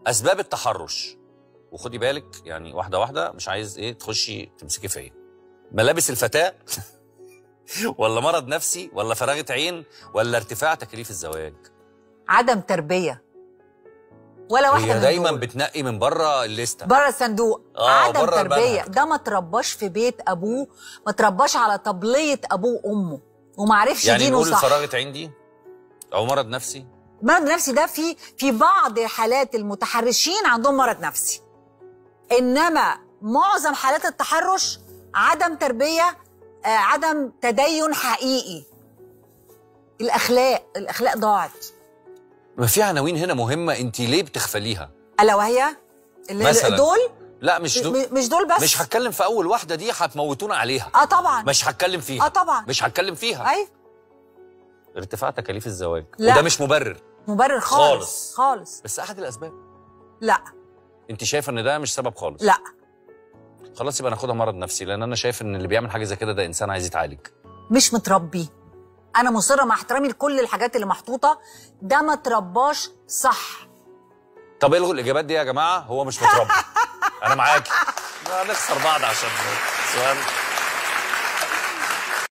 اسباب التحرش وخدي بالك يعني واحده واحده مش عايز ايه تخشي تمسكي فيا ملابس الفتاه ولا مرض نفسي ولا فراغه عين ولا ارتفاع تكاليف الزواج عدم تربيه ولا واحده هي من دايما دول. بتنقي من بره الليسته بره الصندوق آه، عدم بره تربيه المنهج. ده ما ترباش في بيت ابوه ما ترباش على طبليه ابوه وامه وما عرفش يعني دينه نقول صح فراغه عين دي او مرض نفسي مرض نفسي ده في في بعض حالات المتحرشين عندهم مرض نفسي انما معظم حالات التحرش عدم تربيه آه عدم تدين حقيقي الاخلاق الاخلاق ضاعت ما في عناوين هنا مهمه انت ليه بتغفليها الا وهي اللي مثلاً. دول لا مش دو... م- مش دول بس مش هتكلم في اول واحده دي هتموتونا عليها اه طبعا مش هتكلم فيها اه طبعا مش هتكلم فيها ايوه ارتفاع تكاليف الزواج لا. وده مش مبرر مبرر خالص خالص. خالص بس احد الاسباب لا انت شايفه ان ده مش سبب خالص لا خلاص يبقى ناخدها مرض نفسي لان انا شايف ان اللي بيعمل حاجه زي كده ده انسان عايز يتعالج مش متربي انا مصره مع احترامي لكل الحاجات اللي محطوطه ده ما ترباش صح طب الغوا الاجابات دي يا جماعه هو مش متربي انا معاكي لا نخسر بعض عشان سؤال